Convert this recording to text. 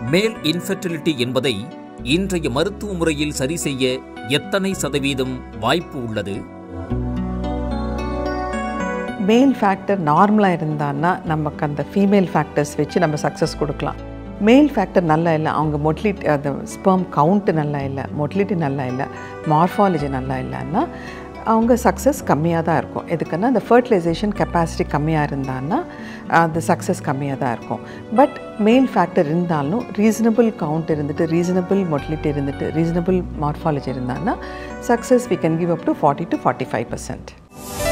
மேல் இன்ஃபெர்டிலிட்டி என்பதை இன்றைய மருத்துவ முறையில் சரி செய்ய எத்தனை சதவீதம் வாய்ப்பு உள்ளது மேல் ஃபேக்டர் நார்மலாக இருந்தான்னா நமக்கு அந்த ஃபீமேல் ஃபேக்டர்ஸ் வச்சு நம்ம சக்ஸஸ் கொடுக்கலாம் மேல் ஃபேக்டர் நல்லா இல்லை அவங்க மொட்லிட்டி அந்த ஸ்பெர்ம் கவுண்ட்டு நல்லா இல்லை மொட்லிட்டி நல்லா இல்லை மார்ஃபாலஜி நல்லா இல்லைன்னா அவங்க சக்ஸஸ் கம்மியாக தான் இருக்கும் எதுக்குன்னா அந்த ஃபர்டிலைசேஷன் கெப்பாசிட்டி கம்மியாக இருந்தான்னா அந்த சக்ஸஸ் கம்மியாக தான் இருக்கும் பட் மேல் ஃபேக்டர் இருந்தாலும் ரீசனபிள் கவுண்ட் இருந்துட்டு ரீசனபிள் மொட்லிட்டி இருந்துட்டு ரீசனபிள் மார்ஃபாலஜி இருந்தான்னா success we can give up to forty to forty five percent